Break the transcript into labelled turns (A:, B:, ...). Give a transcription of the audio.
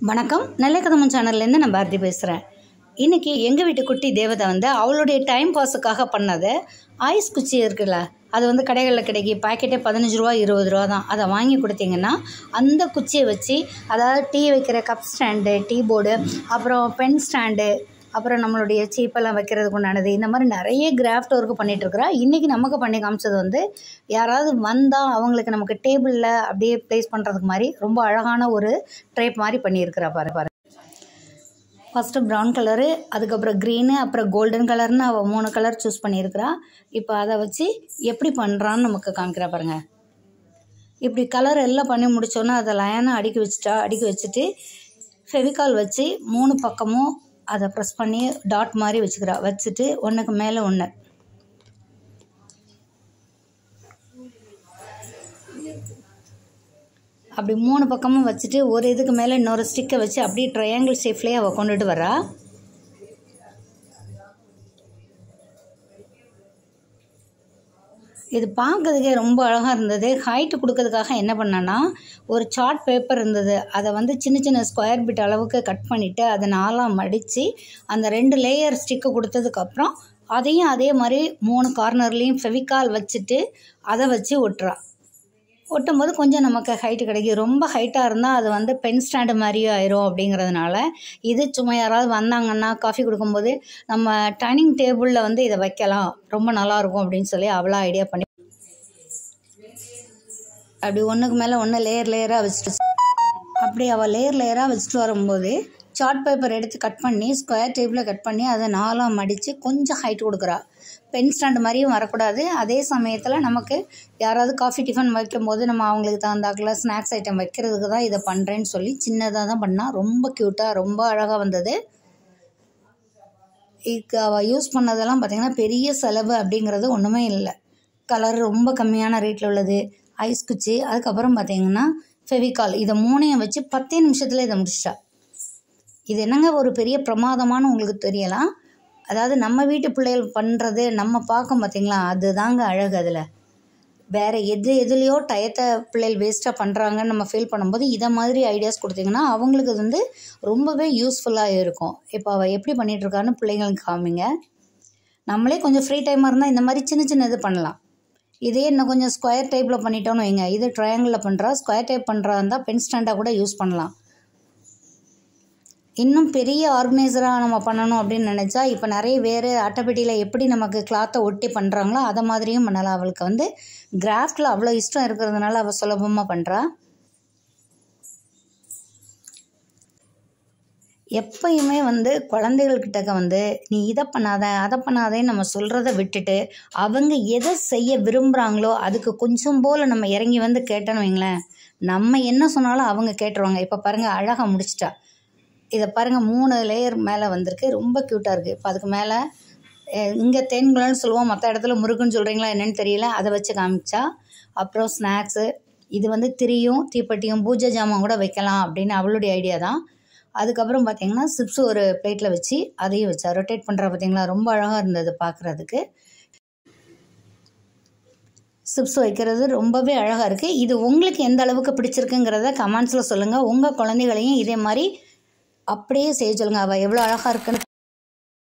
A: வணக்கம் நல்ல கதமன் சேனல்லேருந்து நான் பாரதி பேசுகிறேன் இன்றைக்கி எங்கள் வீட்டு குட்டி தேவதை வந்து அவளுடைய டைம் பாஸுக்காக பண்ணது ஐஸ் குச்சி இருக்குல்ல அது வந்து கடைகளில் கிடைக்கி பாக்கெட்டே பதினஞ்சு ரூபா இருபது ரூபா தான் அதை வாங்கி கொடுத்தீங்கன்னா அந்த குச்சியை வச்சு அதாவது டீ வைக்கிற கப் ஸ்டாண்டு டீ போர்டு அப்புறம் பென் ஸ்டாண்டு அப்புறம் நம்மளுடைய சீப்பெல்லாம் வைக்கிறதுக்கு உண்டானது இந்த மாதிரி நிறைய கிராஃப்ட் ஒர்க் பண்ணிகிட்ருக்குறா இன்றைக்கி நமக்கு பண்ணி காமிச்சது வந்து யாராவது வந்தால் அவங்களுக்கு நமக்கு டேபிளில் அப்படியே ப்ளேஸ் பண்ணுறதுக்கு மாதிரி ரொம்ப அழகான ஒரு ட்ரேப் மாதிரி பண்ணியிருக்கிறா பாரு பாரு ஃபஸ்ட்டு ப்ரௌன் கலரு அதுக்கப்புறம் க்ரீனு அப்புறம் கோல்டன் கலர்னு அவள் மூணு கலர் சூஸ் பண்ணியிருக்கிறா இப்போ அதை வச்சு எப்படி பண்ணுறான்னு நமக்கு காமிக்கிறா பாருங்க இப்படி கலர் எல்லாம் பண்ணி முடிச்சோன்னே அதை லயனாக அடுக்கி வச்சுட்டா அடுக்கி வச்சுட்டு ஃபெவிகால் வச்சு மூணு பக்கமும் அதை ப்ரெஸ் பண்ணி டாட் மாதிரி வச்சுக்கிறா வச்சுட்டு ஒன்றுக்கு மேலே ஒன்று அப்படி மூணு பக்கமும் வச்சுட்டு ஒரு இதுக்கு மேலே இன்னொரு ஸ்டிக்கை வச்சு அப்படியே ட்ரையாங்கிள் ஷேப்லேயே அவள் கொண்டுட்டு வரா இது பார்க்கறதுக்கே ரொம்ப அழகாக இருந்தது ஹைட்டு கொடுக்கறதுக்காக என்ன பண்ணேன்னா ஒரு சார்ட் பேப்பர் இருந்தது அதை வந்து சின்ன சின்ன ஸ்கொயர் பிட் அளவுக்கு கட் பண்ணிவிட்டு அதை நாலாக மடித்து அந்த ரெண்டு லேயர் ஸ்டிக்கு கொடுத்ததுக்கப்புறம் அதையும் அதே மாதிரி மூணு கார்னர்லேயும் ஃபெவிகால் வச்சுட்டு அதை வச்சு ஒட்டுறா ஒட்டும் போது கொஞ்சம் நமக்கு ஹைட்டு கிடைக்கும் ரொம்ப ஹைட்டாக இருந்தால் அது வந்து பென் ஸ்டாண்டு மாதிரியே ஆயிரும் அப்படிங்கிறதுனால இது சும்மா யாராவது வந்தாங்கன்னா காஃபி கொடுக்கும்போது நம்ம டைனிங் டேபிளில் வந்து இதை வைக்கலாம் ரொம்ப நல்லாயிருக்கும் அப்படின்னு சொல்லி அவ்வளோ ஐடியா பண்ணி அப்படி ஒன்றுக்கு மேலே ஒன்று லேயர் லேயராக வச்சுட்டு அப்படி அவள் லேயர் லேயராக வச்சுட்டு வரும்போது சார்ட் பேப்பர் எடுத்து கட் பண்ணி ஸ்கொயர் டேபிளில் கட் பண்ணி அதை நாலாக மடித்து கொஞ்சம் ஹைட் கொடுக்குறா பென் ஸ்டாண்டு மாதிரியும் வரக்கூடாது அதே சமயத்தில் நமக்கு யாராவது காஃபி டிஃபன் வைக்கும்போது நம்ம அவங்களுக்கு தகுந்தாக்கில் ஸ்நாக்ஸ் ஐட்டம் வைக்கிறதுக்கு தான் இதை பண்ணுறேன்னு சொல்லி சின்னதாக தான் பண்ணால் ரொம்ப க்யூட்டாக ரொம்ப அழகாக வந்தது இதுக்கு அவள் யூஸ் பண்ணதெல்லாம் பார்த்திங்கன்னா பெரிய செலவு அப்படிங்கிறது ஒன்றுமே இல்லை கலர் ரொம்ப கம்மியான ரேட்டில் உள்ளது ஐஸ் குச்சி அதுக்கப்புறம் பார்த்திங்கன்னா ஃபெவிகால் இதை மூணையும் வச்சு பத்தே நிமிஷத்தில் இதை முடிச்சிட்டா இது என்னங்க ஒரு பெரிய பிரமாதமானு உங்களுக்கு தெரியலாம் அதாவது நம்ம வீட்டு பிள்ளைகள் பண்ணுறது நம்ம பார்க்க பார்த்தீங்களா அதுதாங்க அழகு அதில் வேறு எது எதுலேயோ டயத்தை பிள்ளைகள் வேஸ்ட்டாக பண்ணுறாங்கன்னு நம்ம ஃபீல் பண்ணும்போது இதை மாதிரி ஐடியாஸ் கொடுத்தீங்கன்னா அவங்களுக்கு அது வந்து ரொம்பவே யூஸ்ஃபுல்லாக இருக்கும் இப்போ அவள் எப்படி பண்ணிகிட்ருக்கான்னு பிள்ளைங்களுக்கு காமிங்க நம்மளே கொஞ்சம் ஃப்ரீ டைமாக இருந்தால் இந்த மாதிரி சின்ன சின்ன இது பண்ணலாம் இதே இன்னும் கொஞ்சம் ஸ்கொயர் டைப்பில் பண்ணிட்டோன்னு வைங்க இது ட்ரையாங்கிளில் பண்ணுறா ஸ்கொயர் டைப் பண்ணுறா இருந்தால் பென் ஸ்டாண்டாக கூட யூஸ் பண்ணலாம் இன்னும் பெரிய ஆர்கனைசராக நம்ம பண்ணணும் அப்படின்னு நினச்சா இப்போ நிறைய வேறு அட்டைப்பெட்டியில் எப்படி நமக்கு கிளாத்தை ஒட்டி பண்ணுறாங்களோ அதை மாதிரியும் பண்ணலாம் அவளுக்கு வந்து கிராஃப்டில் அவ்வளோ இஷ்டம் இருக்கிறதுனால அவள் சுலபமாக பண்ணுறா எப்பயுமே வந்து குழந்தைகள்கிட்ட வந்து நீ இதை பண்ணாத அதை பண்ணாதேன்னு நம்ம சொல்கிறத விட்டுட்டு அவங்க எதை செய்ய விரும்புகிறாங்களோ அதுக்கு கொஞ்சம் போல் நம்ம இறங்கி வந்து கேட்டோன்னு வைங்களேன் நம்ம என்ன சொன்னாலும் அவங்க கேட்டுருவாங்க இப்போ பாருங்கள் அழகாக முடிச்சிட்டா இதை பாருங்கள் மூணு லேயர் மேலே வந்திருக்கு ரொம்ப க்யூட்டாக இருக்குது இப்போ அதுக்கு மேலே இங்கே தேன்குழல்னு சொல்லுவோம் மற்ற இடத்துல முருகுன்னு சொல்கிறீங்களா என்னென்னு தெரியல அதை வச்சு காமிச்சா அப்புறம் ஸ்நாக்ஸு இது வந்து திரியும் தீப்பெட்டியும் பூஜை ஜாமான் கூட வைக்கலாம் அப்படின்னு அவளுடைய ஐடியா தான் அதுக்கப்புறம் பார்த்திங்கன்னா சிப்ஸ் ஒரு பிளேட்டில் வச்சு அதையும் வச்சா ரொட்டேட் பண்ணுறா பார்த்தீங்களா ரொம்ப அழகாக இருந்தது பார்க்குறதுக்கு சிப்ஸ் வைக்கிறது ரொம்பவே அழகாக இருக்குது இது உங்களுக்கு எந்த அளவுக்கு பிடிச்சிருக்குங்கிறத கமெண்ட்ஸில் சொல்லுங்கள் உங்கள் குழந்தைகளையும் இதே மாதிரி அப்படியே செய்ய சொல்லுங்கள் அவள் எவ்வளோ அழகாக இருக்குன்னு